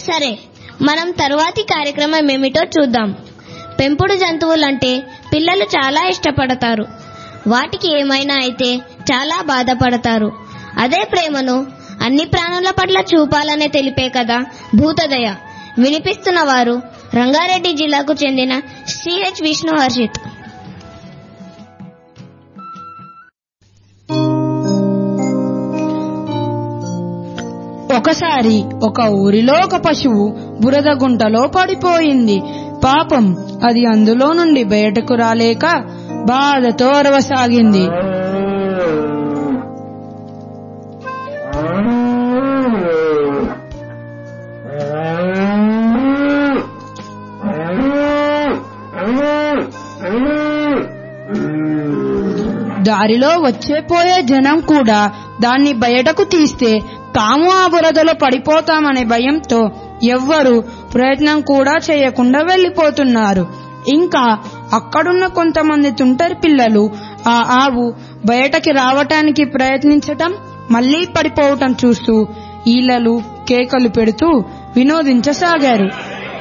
సరే మనం తరువాతి కార్యక్రమం ఏమిటో చూద్దాం పెంపుడు జంతువులంటే పిల్లలు చాలా ఇష్టపడతారు వాటికి ఏమైనా అయితే చాలా బాధపడతారు అదే ప్రేమను అన్ని ప్రాణుల పట్ల చూపాలనే తెలిపే కదా భూతదయ వినిపిస్తున్న వారు రంగారెడ్డి జిల్లాకు చెందిన సిహెచ్ విష్ణు హర్షిత్ ఒకసారి ఒక ఊరిలో ఒక పశువు బురద గుంటలో పడిపోయింది పాపం అది అందులో నుండి బయటకు రాలేక బాధతో అరవసాగింది దారిలో వచ్చే పోయే జనం కూడా దాన్ని బయటకు తీస్తే తాము ఆ బురదలో పడిపోతామనే భయంతో ఎవ్వరూ ప్రయత్నం కూడా చేయకుండా వెళ్లిపోతున్నారు ఇంకా అక్కడున్న కొంతమంది తుంటరి పిల్లలు ఆ ఆవు బయటకి రావటానికి ప్రయత్నించటం మళ్లీ పడిపోవటం చూస్తూ ఈలలు కేకలు పెడుతూ వినోదించసాగారు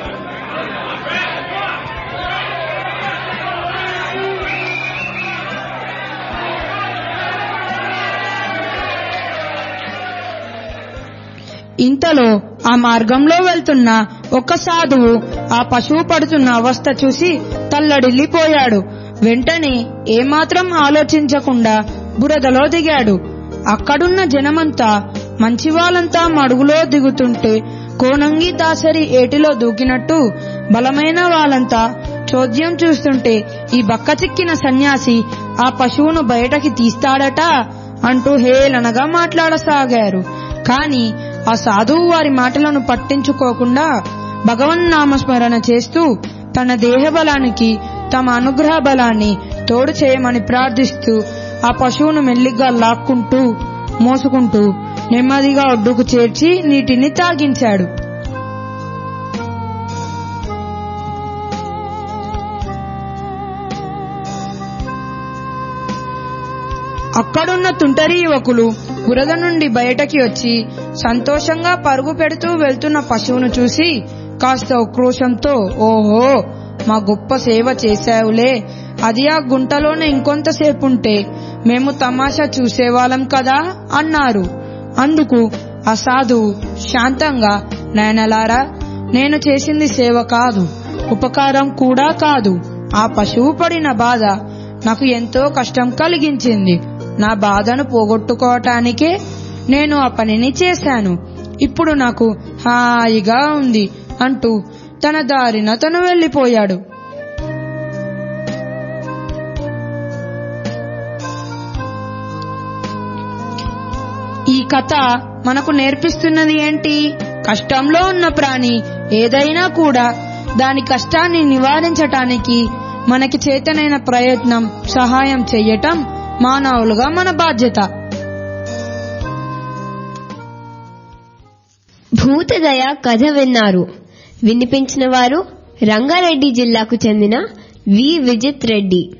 ఇంతలో ఆ మార్గంలో వెళ్తున్న ఒక సాధువు ఆ పశువు పడుతున్న అవస్థ చూసి తల్లడిల్లిపోయాడు వెంటనే ఏమాత్రం ఆలోచించకుండా బురదలో దిగాడు అక్కడున్న జనమంతా మంచి వాళ్ళంతా మడుగులో దిగుతుంటే కోనంగి దాసరి ఏటిలో దూకినట్టు బలమైన వాళ్ళంతా చోద్యం చూస్తుంటే ఈ బక్క చిక్కిన సన్యాసి ఆ పశువును బయటకి తీస్తాడట అంటూ హేళనగా మాట్లాడసాగారు కాని ఆ సాధువు వారి మాటలను పట్టించుకోకుండా భగవన్నామస్మరణ చేస్తూ తన దేహ బలానికి తమ అనుగ్రహ బలాన్ని తోడు చేయమని ప్రార్థిస్తూ ఆ పశువును మెల్లిగా లాక్కుంటూ మోసుకుంటూ నెమ్మదిగా ఒడ్డుకు చేర్చి నీటిని తాగించాడు అక్కడున్న తుంటరి యువకులు బురద నుండి బయటకి వచ్చి సంతోషంగా పరుగు పెడుతూ వెళ్తున్న పశువును చూసి కాస్త ఉక్రోషంతో ఓహో మా గొప్ప సేవ చేశావులే అది ఆ గుంటలోనే ఇంకొంతసేపు ఉంటే మేము తమాషా చూసేవాళ్ళం కదా అన్నారు అందుకు ఆ సాధువు శాంతంగా నాయనలారా నేను చేసింది సేవ కాదు ఉపకారం కూడా కాదు ఆ పశువు పడిన బాధ నాకు ఎంతో కష్టం కలిగించింది నా బాధను పోగొట్టుకోవటానికే నేను ఆ పనిని చేశాను ఇప్పుడు నాకు హాయిగా ఉంది అంటూ తన దారిన తను వెళ్లిపోయాడు ఈ కథ మనకు నేర్పిస్తున్నది ఏంటి కష్టంలో ఉన్న ప్రాణి ఏదైనా కూడా దాని కష్టాన్ని నివారించటానికి మనకి చేతనైన ప్రయత్నం సహాయం చెయ్యటం మానవులుగా మన బాధ్యత భూతదయ కథ విన్నారు వినిపించిన వారు రంగారెడ్డి జిల్లాకు చెందిన వి విజిత్ రెడ్డి